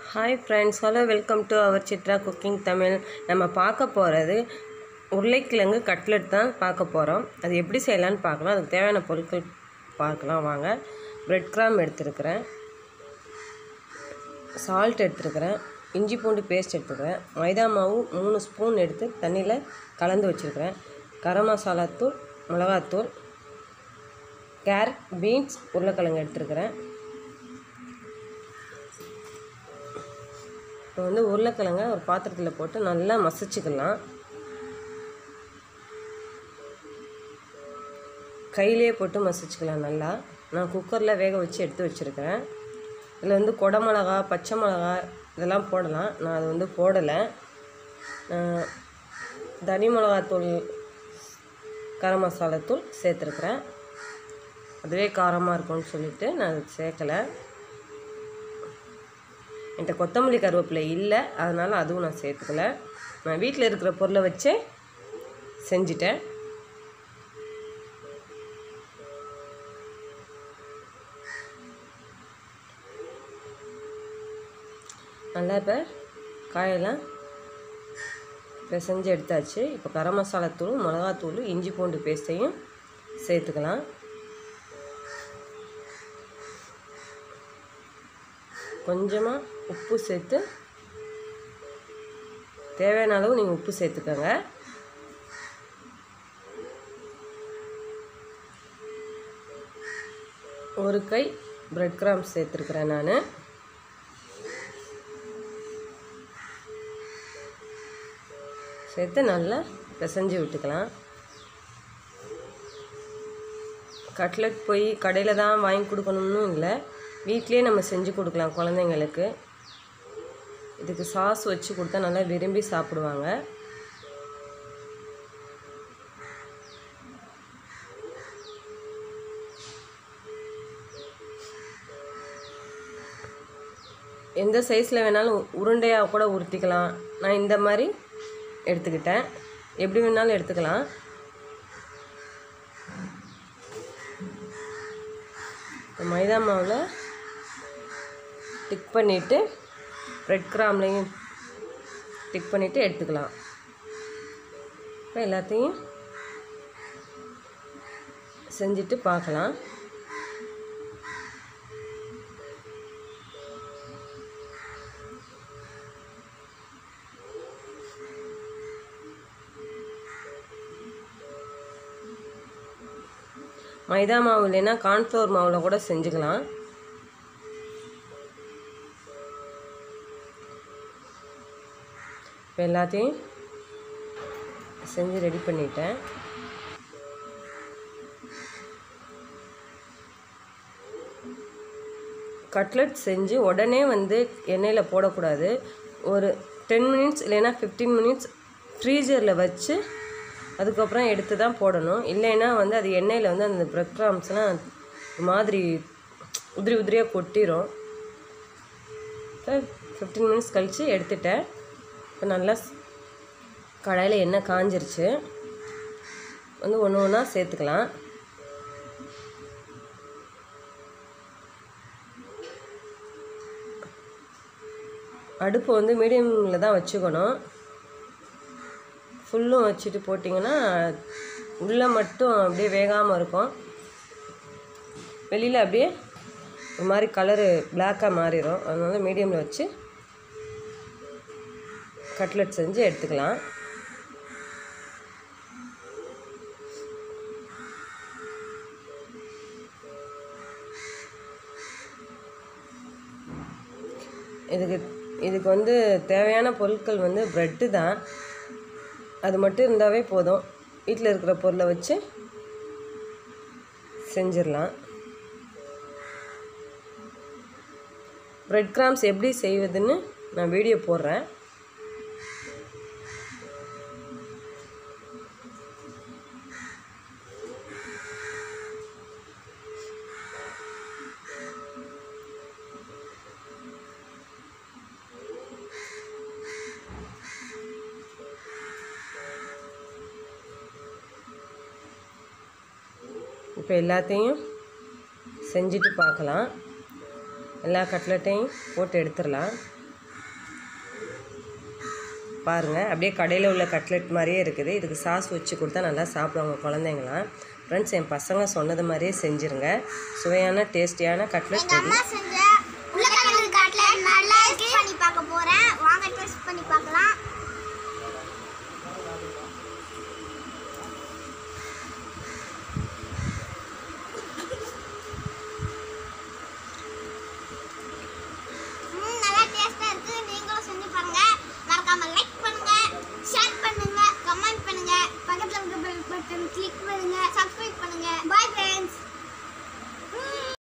hi friends hello welcome to our Chitra cooking Tamil நம்ம பார்க்க போகிறது உருளைக்கிழங்கு கட்லெட் தான் பார்க்க போகிறோம் அது எப்படி செய்யலான்னு பார்க்கலாம் அதுக்கு தேவையான பொருட்கள் பார்க்கலாம் வாங்க பிரெட் கிராம் எடுத்துருக்கிறேன் சால்ட் எடுத்துருக்கிறேன் இஞ்சி பூண்டு பேஸ்ட் எடுத்துக்கிறேன் மைதா மாவு மூணு ஸ்பூன் எடுத்து தண்ணியில் கலந்து வச்சுருக்கிறேன் கரம் மசாலா தூள் மிளகாத்தூள் கேரட் பீன்ஸ் உருளைக்கிழங்கு எடுத்துருக்கிறேன் இப்போ வந்து உருளைக்கிழங்க ஒரு பாத்திரத்தில் போட்டு நல்லா மசிச்சுக்கலாம் கையிலே போட்டு மசிச்சுக்கலாம் நல்லா நான் குக்கரில் வேக வச்சு எடுத்து வச்சுருக்கிறேன் இதில் வந்து கொடை மிளகா பச்சை மிளகா இதெல்லாம் போடலாம் நான் அது வந்து போடலை தனி மிளகாத்தூள் கரம் மசாலா தூள் சேர்த்துருக்குறேன் அதுவே காரமாக இருக்கும்னு சொல்லிட்டு நான் அது சேர்க்கலை என்கிட்ட கொத்தமல்லி கருவேப்பிலை இல்லை அதனால் அதுவும் நான் சேர்த்துக்கல நான் வீட்டில் இருக்கிற பொருளை வச்சே செஞ்சிட்டேன் நல்லா இப்போ காயெல்லாம் பிசைஞ்சு எடுத்தாச்சு இப்போ கரம் மசாலா தூள் மிளகாத்தூள் இஞ்சி பூண்டு பேஸ்ட்டையும் சேர்த்துக்கலாம் கொஞ்சமாக உப்பு சேர்த்து தேவையான அளவு நீங்கள் உப்பு சேர்த்துக்கோங்க ஒரு கை பிரெட் கிராம் சேர்த்துருக்குறேன் நான் சேர்த்து நல்லா பிசைஞ்சு விட்டுக்கலாம் கட்லெட் போய் கடையில் தான் வாங்கி கொடுக்கணும்னு இல்லை வீட்லேயே நம்ம செஞ்சு கொடுக்கலாம் குழந்தைங்களுக்கு இதுக்கு சாஸ் வச்சு கொடுத்தா நல்லா விரும்பி சாப்பிடுவாங்க எந்த சைஸில் வேணாலும் உருண்டையாக கூட உருட்டிக்கலாம் நான் இந்த மாதிரி எடுத்துக்கிட்டேன் எப்படி வேணாலும் எடுத்துக்கலாம் மைதா மாவில் டிக் பண்ணிவிட்டு ரெட் கிராம்லேயும் டிக் பண்ணிவிட்டு எடுத்துக்கலாம் இப்போ எல்லாத்தையும் செஞ்சுட்டு பார்க்கலாம் மைதா மாவு இல்லைன்னா கார்ன்ஃப்ளவர் மாவில் கூட செஞ்சுக்கலாம் இப்போ எல்லாத்தையும் செஞ்சு ரெடி பண்ணிட்டேன் கட்லெட் செஞ்சு உடனே வந்து எண்ணெயில் போடக்கூடாது ஒரு டென் மினிட்ஸ் இல்லைன்னா ஃபிஃப்டீன் மினிட்ஸ் ஃப்ரீசரில் வச்சு அதுக்கப்புறம் எடுத்து தான் போடணும் இல்லைன்னா வந்து அது எண்ணெயில் வந்து அந்த ப்ரெட் க்ராம்ஸ்லாம் ஒரு மாதிரி உதிரி உதிரியாக கொட்டிடும் இப்போ ஃபிஃப்டீன் மினிட்ஸ் கழித்து எடுத்துட்டேன் இப்போ நல்லா கடாயில் எண்ணெய் காஞ்சிருச்சு வந்து ஒன்று ஒன்றா சேர்த்துக்கலாம் அடுப்பு வந்து மீடியமில் தான் வச்சுக்கணும் ஃபுல்லும் வச்சுட்டு போட்டிங்கன்னா உள்ளே மட்டும் அப்படியே வேகாமல் இருக்கும் வெளியில் அப்படியே ஒரு மாதிரி கலரு பிளாக்காக மாறிடும் அதனால மீடியமில் வச்சு கட்லெட் செஞ்சு எடுத்துக்கலாம் இதுக்கு இதுக்கு வந்து தேவையான பொருட்கள் வந்து ப்ரெட்டு தான் அது மட்டும் இருந்தாவே போதும் வீட்டில் இருக்கிற பொருளை வச்சு செஞ்சிடலாம் ப்ரெட் கிராம்ஸ் எப்படி செய்வதுன்னு நான் வீடியோ போடுறேன் இப்போ எல்லாத்தையும் செஞ்சுட்டு பார்க்கலாம் எல்லா கட்லெட்டையும் போட்டு எடுத்துடலாம் பாருங்கள் அப்படியே கடையில் உள்ள கட்லெட் மாதிரியே இருக்குது இதுக்கு சாஸ் வச்சு கொடுத்தா நல்லா சாப்பிடுவாங்க குழந்தைங்களாம் ஃப்ரெண்ட்ஸ் என் பசங்க சொன்னது மாதிரியே செஞ்சுருங்க சுவையான டேஸ்டியான கட்லெட் ரெடி அம்மா செஞ்ச